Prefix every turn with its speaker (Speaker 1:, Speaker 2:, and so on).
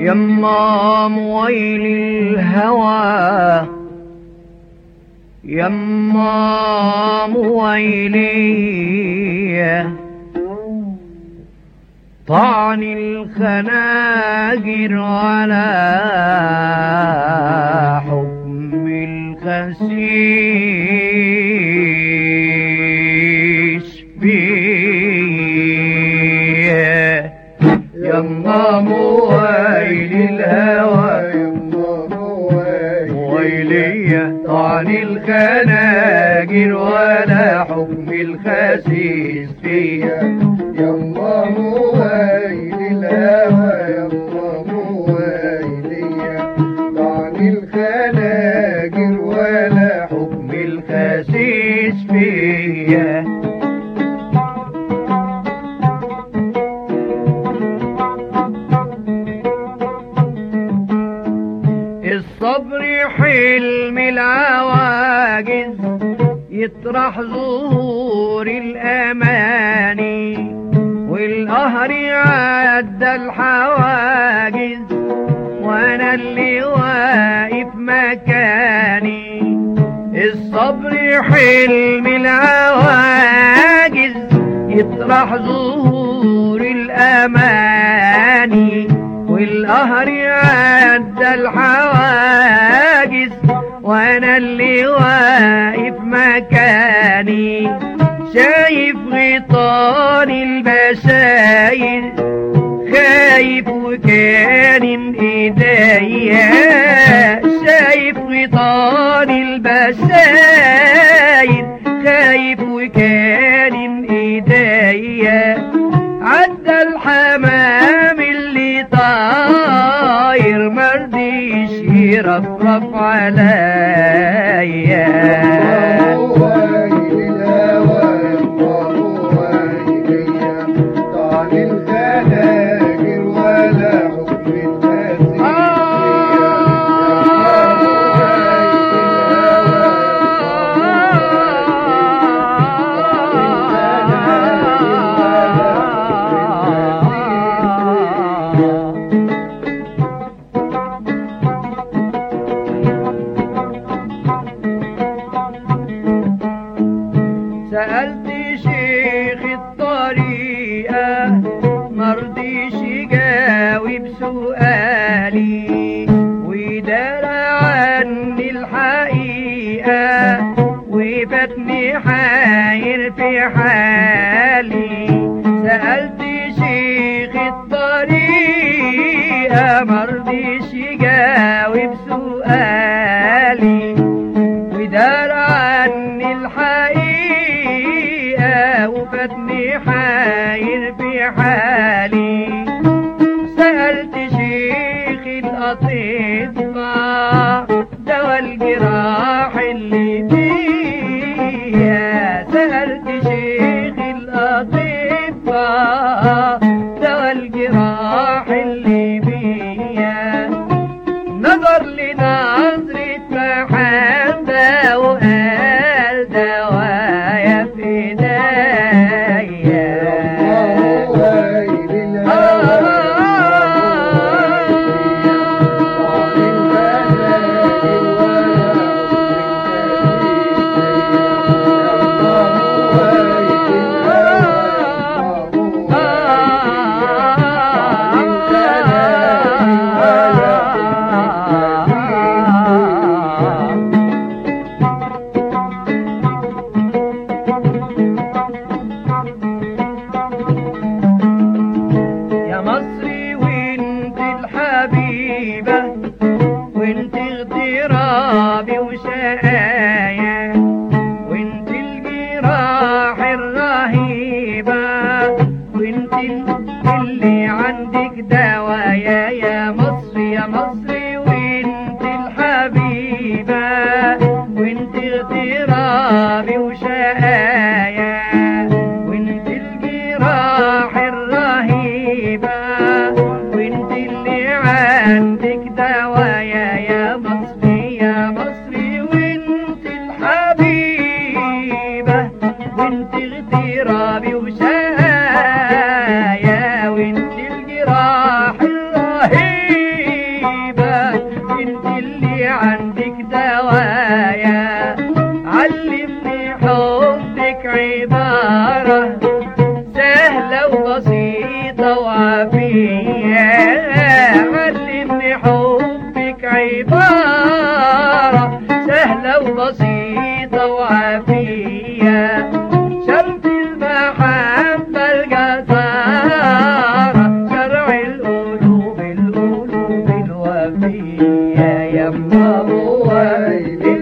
Speaker 1: يما مويل الهوى يما مويلي طعن الخناجر على حكم الخسيس بيه يما مويل الهوى مويلية طعن الخناجر ولا حكم الخسيس فيها
Speaker 2: يما مويل الهوى يما مويلية طعن الخناجر ولا حكم
Speaker 1: الخسيس فيها الصبر حلم العواجز يطرح ظهور الأماني والقهر عدى الحواجز وانا اللي واقف مكاني الصبر حلم العواجز يطرح ظهور الأماني والقهر عدى الحواجز وانا اللي واقف مكاني شايف غيطان البشاير خايف وكان من ايديا شايف غيطان البشاير خايف وكان من ايديا عدى الحمام اللي طاير مرضيش يرفرف عليا
Speaker 2: مويل الهوى يما مويلية طعن الخناجر ولا حكم الخسيس
Speaker 1: سألت شيخ الطريقة مرضيش يجاوب سؤالي ودار عني الحقيقة وفاتني حاير في حالي سألت شيخ الطريقة مرضيش يجاوب سؤالي ودار عني الحقيقة وفاتني حاير في حالي سألت شيخ الأطباء دوا الجراح اللي فيها سألت شيخ الأطباء دوا الجراح اللي فيها نظر لنظرة محبة وقال دوايا في ايديا
Speaker 2: مويل الهوى طعن الخناجر ولا
Speaker 1: يا مصري وانت الحبيبة وانت اغترابي وشقايا وانت الجراح الرهيبة وانت اللي عندك دوايا يا مصري يا مصري وانت الحبيبة وانت اغترابي وشقايا وانت الجراح الرهيبة وانت اللي عندك دوايا يا مصري يا مصري وانت الحبيبة وانت اغترابي وشايا وانت الجراح الرهيبة سهلة وبسيطة وعافية علمني حبك عبارة سهلة وبسيطة وعافية شرط المحبة الجسارة شرع القلوب القلوب الوفية يا ماما